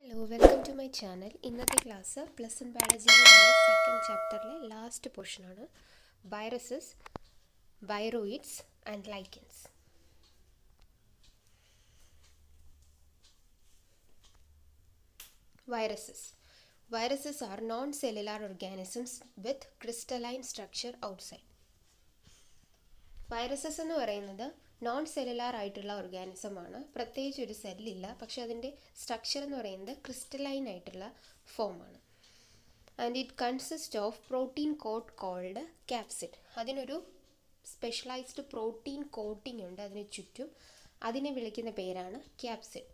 hello welcome to my channel ഇന്നത്തെ class plus one ബയോളജിയിലെ second ചാപ്റ്ററിലെ ലാസ്റ്റ് പോർഷനാണ് viruses viroids and lichens viruses viruses are non-cellular organisms with crystalline structure outside viruses എന്ന് പറയുന്നത് non cellular ആയിട്ടുള്ള organism ആണ് പ്രത്യേകിച്ച് ഒരു സെല്ലില്ല പക്ഷെ അതിൻ്റെ സ്ട്രക്ചർ എന്ന് പറയുന്നത് ക്രിസ്റ്റലൈൻ ആയിട്ടുള്ള ഫോമാണ് and it consist of protein coat called capsid അതിനൊരു സ്പെഷ്യലൈസ്ഡ് പ്രോട്ടീൻ കോട്ടിംഗ് ഉണ്ട് അതിന് ചുറ്റും അതിനെ വിളിക്കുന്ന പേരാണ് ക്യാപ്സിഡ്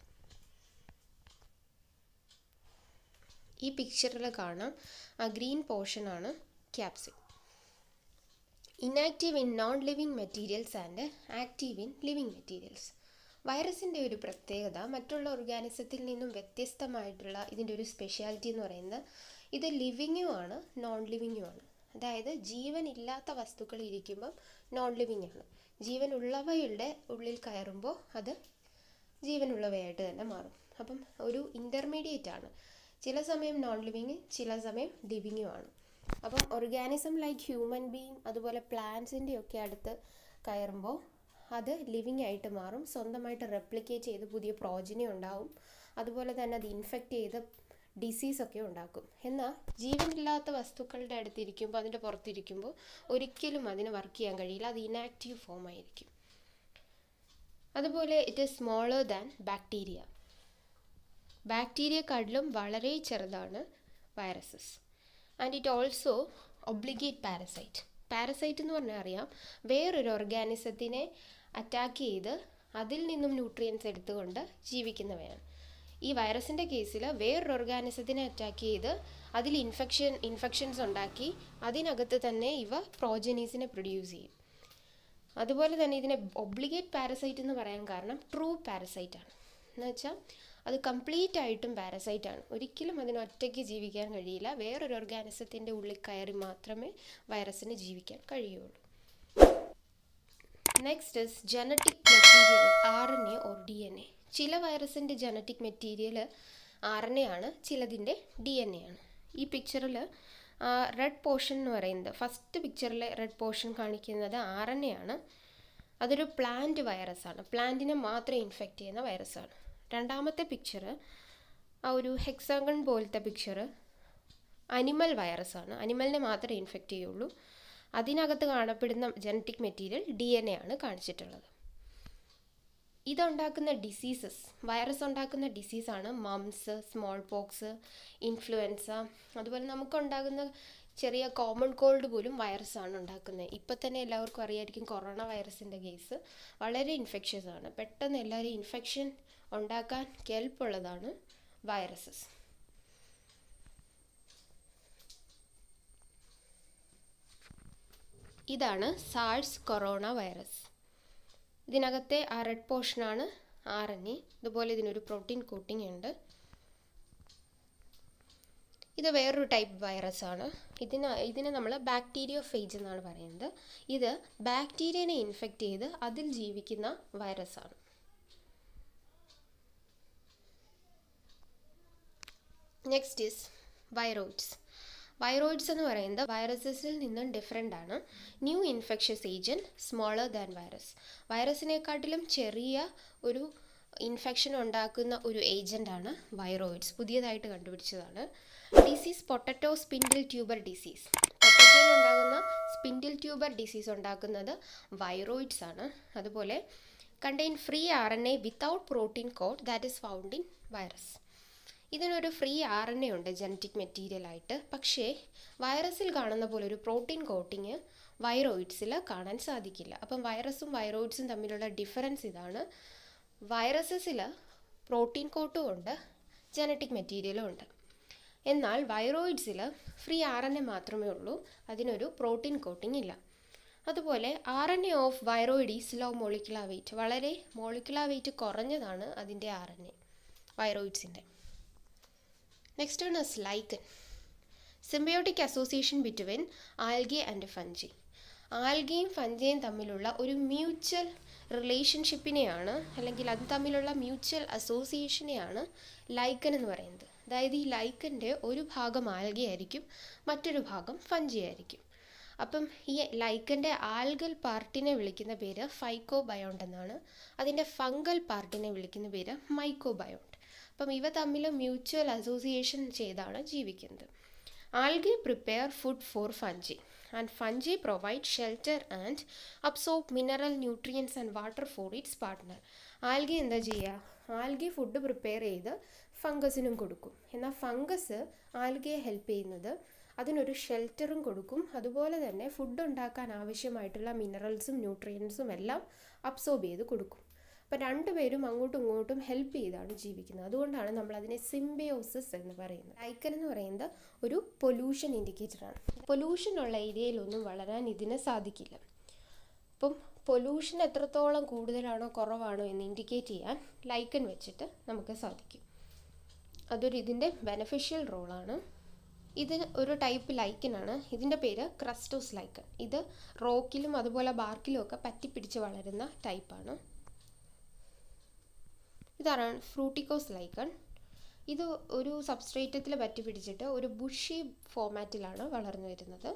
ഈ പിക്ചറിൽ കാണാം ആ ഗ്രീൻ പോർഷനാണ് capsid inactive in non living materials and active in living materials വൈറസിൻ്റെ ഒരു പ്രത്യേകത മറ്റുള്ള ഓർഗാനിസത്തിൽ നിന്നും വ്യത്യസ്തമായിട്ടുള്ള ഇതിൻ്റെ ഒരു സ്പെഷ്യാലിറ്റി എന്ന് പറയുന്നത് ഇത് ലിവിങ്ങും ആണ് നോൺ ലിവിങ്ങും ആണ് അതായത് ജീവൻ ഇല്ലാത്ത വസ്തുക്കൾ ഇരിക്കുമ്പം നോൺ ലിവിങ് ആണ് ജീവൻ ഉള്ളവയുടെ ഉള്ളിൽ കയറുമ്പോൾ അത് ജീവനുള്ളവയായിട്ട് തന്നെ മാറും അപ്പം ഒരു ഇൻ്റർമീഡിയറ്റ് ആണ് ചില സമയം നോൺ ലിവിങ് ചില സമയം ലിവിങ്ങും ആണ് അപ്പം ഓർഗാനിസം ലൈക്ക് ഹ്യൂമൻ ബീങ് അതുപോലെ പ്ലാന്റ്സിൻ്റെ ഒക്കെ അടുത്ത് കയറുമ്പോൾ അത് ലിവിങ് ആയിട്ട് മാറും സ്വന്തമായിട്ട് റെപ്ലിക്കേറ്റ് ചെയ്ത് പുതിയ പ്രോജനി ഉണ്ടാവും അതുപോലെ തന്നെ അത് ഇൻഫെക്റ്റ് ചെയ്ത് ഡിസീസൊക്കെ ഉണ്ടാക്കും എന്നാൽ ജീവനില്ലാത്ത വസ്തുക്കളുടെ അടുത്തിരിക്കുമ്പോൾ അതിൻ്റെ പുറത്തിരിക്കുമ്പോൾ ഒരിക്കലും അതിന് വർക്ക് ചെയ്യാൻ കഴിയില്ല അത് ഇനാക്റ്റീവ് ഫോം ആയിരിക്കും അതുപോലെ it is smaller than bacteria ബാക്ടീരിയക്കാട്ടിലും വളരെ ചെറുതാണ് viruses and it also obligate parasite parasite എന്ന് പറഞ്ഞാൽ അറിയാം വേറൊരു ഓർഗാനിസത്തിനെ അറ്റാക്ക് ചെയ്ത് അതിൽ നിന്നും ന്യൂട്രിയൻസ് എടുത്തുകൊണ്ട് ജീവിക്കുന്നവയാണ് ഈ വൈറസിൻ്റെ കേസിൽ വേറൊരു ഓർഗാനിസത്തിനെ അറ്റാക്ക് ചെയ്ത് അതിൽ ഇൻഫെക്ഷൻ ഇൻഫെക്ഷൻസ് ഉണ്ടാക്കി അതിനകത്ത് തന്നെ ഇവ പ്രോജനീസിനെ പ്രൊഡ്യൂസ് ചെയ്യും അതുപോലെ തന്നെ ഇതിനെ ഒബ്ലിഗേറ്റ് പാരസൈറ്റ് എന്ന് പറയാൻ കാരണം ട്രൂ പാരസൈറ്റ് ആണ് എന്ന് വെച്ചാൽ അത് കംപ്ലീറ്റ് ആയിട്ടും പാരസൈറ്റ് ആണ് ഒരിക്കലും അതിന് ഒറ്റയ്ക്ക് ജീവിക്കാൻ കഴിയില്ല വേറൊരു ഓർഗാനിസത്തിൻ്റെ ഉള്ളിൽ കയറി മാത്രമേ വൈറസിന് ജീവിക്കാൻ കഴിയുള്ളൂ next is genetic material R N A or D N A ചില വൈറസിൻ്റെ genetic material R N A ആണ് ചിലതിൻ്റെ ഡി എൻ എ ആണ് ഈ പിക്ചറിൽ റെഡ് പോർഷൻ എന്ന് പറയുന്നത് ഫസ്റ്റ് പിക്ചറിലെ റെഡ് പോർഷൻ കാണിക്കുന്നത് ആർ എൻ എ ആണ് അതൊരു പ്ലാന്റ് വൈറസാണ് പ്ലാന്റിനെ മാത്രം ഇൻഫെക്റ്റ് ചെയ്യുന്ന വൈറസാണ് രണ്ടാമത്തെ പിക്ചർ ആ ഒരു ഹെക്സാഗൺ പോലത്തെ പിക്ചർ അനിമൽ വൈറസാണ് അനിമലിനെ മാത്രമേ ഇൻഫെക്റ്റ് ചെയ്യുള്ളൂ അതിനകത്ത് കാണപ്പെടുന്ന genetic material D N A ആണ് കാണിച്ചിട്ടുള്ളത് ഇതുണ്ടാക്കുന്ന ഡിസീസസ് വൈറസ് ഉണ്ടാക്കുന്ന ഡിസീസാണ് മംസ് സ്മോൾ പോക്സ് ഇൻഫ്ലുവൻസ അതുപോലെ നമുക്കുണ്ടാകുന്ന ചെറിയ കോമൺ കോൾഡ് പോലും വൈറസാണ് ഉണ്ടാക്കുന്നത് ഇപ്പം തന്നെ എല്ലാവർക്കും അറിയായിരിക്കും കൊറോണ വൈറസിൻ്റെ കേസ് വളരെ ഇൻഫെക്ഷ്യസ് ആണ് പെട്ടെന്ന് എല്ലാവരും ഇൻഫെക്ഷൻ ഉണ്ടാക്കാൻ കെൽപ്പുള്ളതാണ് വൈറസസ് ഇതാണ് സാഴ്സ് കൊറോണ വൈറസ് ഇതിനകത്തെ ആ റെഡ് പോർഷനാണ് ആർ എൻ എ ഇതുപോലെ ഇതിനൊരു പ്രോട്ടീൻ കോട്ടിംഗ് ഉണ്ട് ഇത് വേറൊരു ടൈപ്പ് വൈറസ് ആണ് ഇതിന് ഇതിനെ നമ്മൾ ബാക്ടീരിയോ ഫേജ് എന്നാണ് പറയുന്നത് ഇത് ബാക്ടീരിയനെ ഇൻഫെക്റ്റ് ചെയ്ത് അതിൽ ജീവിക്കുന്ന വൈറസ് ആണ് നെക്സ്റ്റ് ഈസ് വൈറോയിഡ്സ് വൈറോയിഡ്സ് എന്ന് പറയുന്നത് വൈറസസിൽ നിന്നും ഡിഫറെൻ്റ് ആണ് new infectious agent smaller than virus വൈറസിനെക്കാട്ടിലും ചെറിയ ഒരു ഇൻഫെക്ഷൻ ഉണ്ടാക്കുന്ന ഒരു ഏജൻ്റാണ് വൈറോയിഡ്സ് പുതിയതായിട്ട് കണ്ടുപിടിച്ചതാണ് disease potato spindle tuber disease പൊട്ടറ്റോയിൽ ഉണ്ടാകുന്ന സ്പിൻഡിൽ ട്യൂബർ ഡിസീസ് ഉണ്ടാക്കുന്നത് വൈറോയിഡ്സ് ആണ് അതുപോലെ contain free R N A without protein coat that is found in virus ഇതിനൊരു ഫ്രീ ആർ എൻ എ ഉണ്ട് ജനറ്റിക് മെറ്റീരിയൽ ആയിട്ട് പക്ഷേ വൈറസിൽ കാണുന്ന പോലെ ഒരു പ്രോട്ടീൻ കോട്ടിങ് വൈറോയിഡ്സിൽ കാണാൻ സാധിക്കില്ല അപ്പം വൈറസും വൈറോയിഡ്സും തമ്മിലുള്ള ഡിഫറൻസ് ഇതാണ് വൈറസസിൽ പ്രോട്ടീൻ കോട്ടും ഉണ്ട് ജനറ്റിക് മെറ്റീരിയലും ഉണ്ട് എന്നാൽ വൈറോയിഡ്സിൽ ഫ്രീ ആർ എൻ എ മാത്രമേ ഉള്ളൂ അതിനൊരു പ്രോട്ടീൻ കോട്ടിംഗ് ഇല്ല അതുപോലെ R N A of viroid is low molecular weight വളരെ മോളിക്കുലാർ വെയിറ്റ് കുറഞ്ഞതാണ് അതിൻ്റെ ആർ എൻ എ വൈറോയിഡ്സിൻ്റെ next one is lichen symbiotic association between algae and fungi ആൽഗയും ഫഞ്ചയും തമ്മിലുള്ള ഒരു മ്യൂച്വൽ റിലേഷൻഷിപ്പിനെയാണ് അല്ലെങ്കിൽ അത് തമ്മിലുള്ള മ്യൂച്വൽ അസോസിയേഷനെയാണ് ലൈക്കൻ എന്ന് പറയുന്നത് അതായത് ഈ ലൈക്കൻ്റെ ഒരു ഭാഗം ആൽഗെ ആയിരിക്കും മറ്റൊരു ഭാഗം ഫഞ്ചി ആയിരിക്കും അപ്പം ഈ ലൈക്കൻ്റെ ആൽഗൽ പാർട്ടിനെ വിളിക്കുന്ന പേര് ഫൈക്കോബയോണ്ട് എന്നാണ് അതിൻ്റെ ഫംഗൽ പാർട്ടിനെ വിളിക്കുന്ന പേര് മൈക്കോബയോണ്ട് അപ്പം ഇവ തമ്മിൽ മ്യൂച്വൽ അസോസിയേഷൻ ചെയ്താണ് ജീവിക്കുന്നത് algae prepare food for fungi and fungi provide shelter and absorb mineral nutrients and water for its partner algae എന്താ ചെയ്യുക ആൽഗെ ഫുഡ് പ്രിപ്പയർ ചെയ്ത് ഫംഗസിനും കൊടുക്കും എന്നാൽ ഫംഗസ് ആൽഗയെ ഹെൽപ്പ് ചെയ്യുന്നത് അതിനൊരു ഷെൽട്ടറും കൊടുക്കും അതുപോലെ തന്നെ ഫുഡ് ഉണ്ടാക്കാൻ ആവശ്യമായിട്ടുള്ള മിനറൽസും ന്യൂട്രിയൻസും എല്ലാം അബ്സോർബ് ചെയ്ത് കൊടുക്കും അപ്പം രണ്ടുപേരും അങ്ങോട്ടും ഇങ്ങോട്ടും ഹെൽപ്പ് ചെയ്താണ് ജീവിക്കുന്നത് അതുകൊണ്ടാണ് നമ്മൾ അതിനെ സിംബയോസിസ് എന്ന് പറയുന്നത് ലൈക്കൻ എന്ന് പറയുന്നത് ഒരു പൊല്യൂഷൻ ഇൻഡിക്കേറ്ററാണ് പൊല്യൂഷൻ ഉള്ള ഏരിയയിലൊന്നും വളരാൻ ഇതിന് സാധിക്കില്ല അപ്പം പൊല്യൂഷൻ എത്രത്തോളം കൂടുതലാണോ കുറവാണോ എന്ന് ഇൻഡിക്കേറ്റ് ചെയ്യാൻ ലൈക്കൻ വെച്ചിട്ട് നമുക്ക് സാധിക്കും അതൊരു ഇതിൻ്റെ ബെനഫിഷ്യൽ റോളാണ് ഇത് ഒരു ടൈപ്പ് ലൈക്കനാണ് ഇതിൻ്റെ പേര് ക്രസ്റ്റോസ് ലൈക്കൺ ഇത് റോക്കിലും അതുപോലെ ബാർക്കിലും ഒക്കെ പറ്റിപ്പിടിച്ച് വളരുന്ന ടൈപ്പാണ് ഇതാണ് ഫ്രൂട്ടിക്കോസ് ലൈക്കൺ ഇത് ഒരു സബ്സ്ട്രേറ്റത്തിൽ പറ്റി പിടിച്ചിട്ട് ഒരു ബുഷി ഫോമാറ്റിലാണ് വളർന്നു വരുന്നത്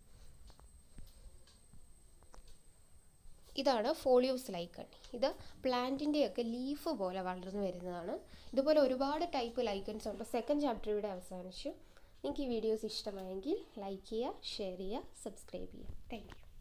ഇതാണ് ഫോളിയോസ് ലൈക്കൺ ഇത് പ്ലാന്റിൻ്റെയൊക്കെ ലീഫ് പോലെ വളർന്നു വരുന്നതാണ് ഇതുപോലെ ഒരുപാട് ടൈപ്പ് ലൈക്കൺസ് ഉണ്ട് സെക്കൻഡ് ചാപ്റ്റർ ഇവിടെ അവസാനിച്ചു നിങ്ങൾക്ക് ഈ വീഡിയോസ് ഇഷ്ടമായെങ്കിൽ ലൈക്ക് ചെയ്യുക ഷെയർ ചെയ്യുക സബ്സ്ക്രൈബ് ചെയ്യുക താങ്ക് യു